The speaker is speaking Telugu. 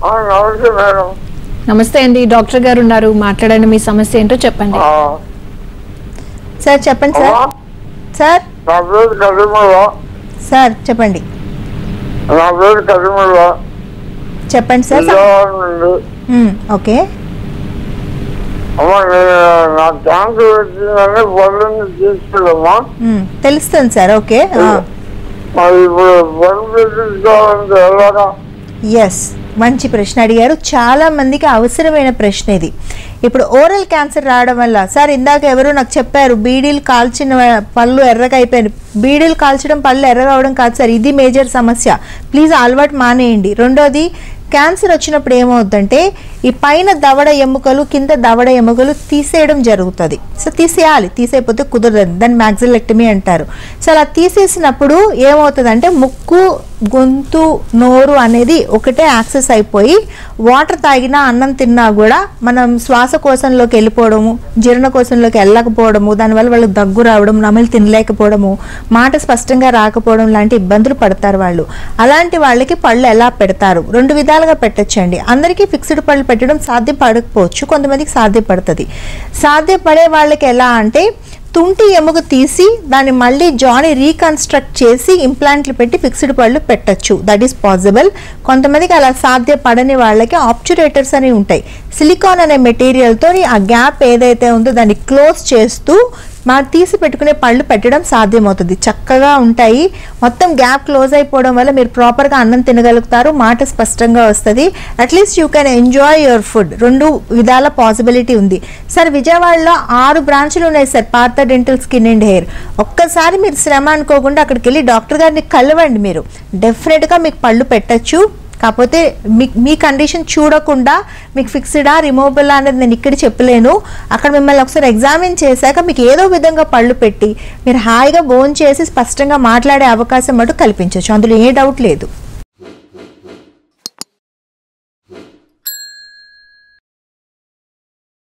ఆ, నమస్తే మేడం నమస్తే అండి డాక్టర్ గారు ఉన్నారు మాట్లాడండి మీ సమస్య ఏంటో చెప్పండి ఆ, సార్ చెప్పండి సార్ అమ్మా, సార్ నా పేరు కరీముల్లా సార్ చెప్పండి నా పేరు కరీముల్లా చెప్పండి సార్ విజయవాడ నుండి మ్మ్, ఓకే అమ్మా నేను నా క్యాన్సర్ వచ్చిందని పళ్ళని తీసుకెళ్ళమ్మా మ్మ్, తెలుస్తుంది సార్ ఓకే మరి ఇప్పుడు పళ్ళు పెట్టించుకోవాలంటే ఎలాగా ఎస్ మంచి ప్రశ్న అడిగారు చాలా మందికి అవసరమైన ప్రశ్న ఇది ఇప్పుడు ఓరల్ క్యాన్సర్ రావడం వల్ల సార్ ఇందాక ఎవరు నాకు చెప్పారు బీడీలు కాల్చిన పళ్ళు ఎర్రగా అయిపోయాయి బీడీలు కాల్చడం పళ్ళు ఎర్రగా అవడం కాదు సార్ ఇది మేజర్ సమస్య ప్లీజ్ అలవాటు మానేయండి రెండోది క్యాన్సర్ వచ్చినప్పుడు ఏమవుద్దంటే ఈ పైన దవడ ఎముకలు కింద దవడ ఎముకలు తీసేయడం జరుగుతుంది సో తీసేయాలి తీసేయకపోతే కుదరదు దాన్ని మ్యాక్సిలెక్టమీ అంటారు సో అలా తీసేసినప్పుడు ఏమవుతుందంటే ముక్కు గొంతు నోరు అనేది ఒకటే యాక్సెస్ అయిపోయి వాటర్ తాగినా అన్నం తిన్నా కూడా మనం శ్వాసకోశంలోకి వెళ్ళిపోవడము జీర్ణకోశంలోకి వెళ్ళకపోవడము దానివల్ల వాళ్ళకి దగ్గు రావడం నమిలి తినలేకపోవడము మాట స్పష్టంగా రాకపోవడం లాంటి ఇబ్బందులు పడతారు వాళ్ళు అలాంటి వాళ్ళకి పళ్ళు ఎలా పెడతారు రెండు విధాలుగా పెట్టచ్చండి అందరికీ ఫిక్స్డ్ పళ్ళు పెట్టడం సాధ్యపడకపోవచ్చు కొంతమందికి సాధ్యపడుతుంది సాధ్యపడే వాళ్ళకి ఎలా అంటే తుంటి ఎముక తీసి దాన్ని మళ్ళీ జాని రీకన్స్ట్రక్ట్ చేసి ఇంప్లాంట్లు పెట్టి ఫిక్స్డ్ పళ్ళు పెట్టచ్చు దట్ ఈస్ పాసిబుల్ కొంతమందికి అలా సాధ్యపడని వాళ్ళకి ఆప్చురేటర్స్ అని ఉంటాయి సిలికాన్ అనే మెటీరియల్తో ఆ గ్యాప్ ఏదైతే ఉందో దాన్ని క్లోజ్ చేస్తూ మా తీసి పెట్టుకునే పళ్ళు పెట్టడం సాధ్యమవుతుంది చక్కగా ఉంటాయి మొత్తం గ్యాప్ క్లోజ్ అయిపోవడం వల్ల మీరు ప్రాపర్గా అన్నం తినగలుగుతారు మాట స్పష్టంగా వస్తుంది at least you can enjoy your food రెండు విధాల పాసిబిలిటీ ఉంది సార్ విజయవాడలో ఆరు బ్రాంచ్లు ఉన్నాయి sir Partha dental skin and hair ఒక్కసారి మీరు శ్రమ అనుకోకుండా అక్కడికి వెళ్ళి డాక్టర్ గారిని కలవండి మీరు డెఫినెట్గా మీకు పళ్ళు పెట్టచ్చు కాకపోతే మీ మీ కండిషన్ చూడకుండా మీకు ఫిక్స్డా రిమూవబుల్ అనేది నేను ఇక్కడ చెప్పలేను అక్కడ మిమ్మల్ని ఒకసారి ఎగ్జామిన్ చేశాక మీకు ఏదో విధంగా పళ్ళు పెట్టి మీరు హాయిగా బోన్ చేసి స్పష్టంగా మాట్లాడే అవకాశం మటు కల్పించవచ్చు అందులో ఏ డౌట్ లేదు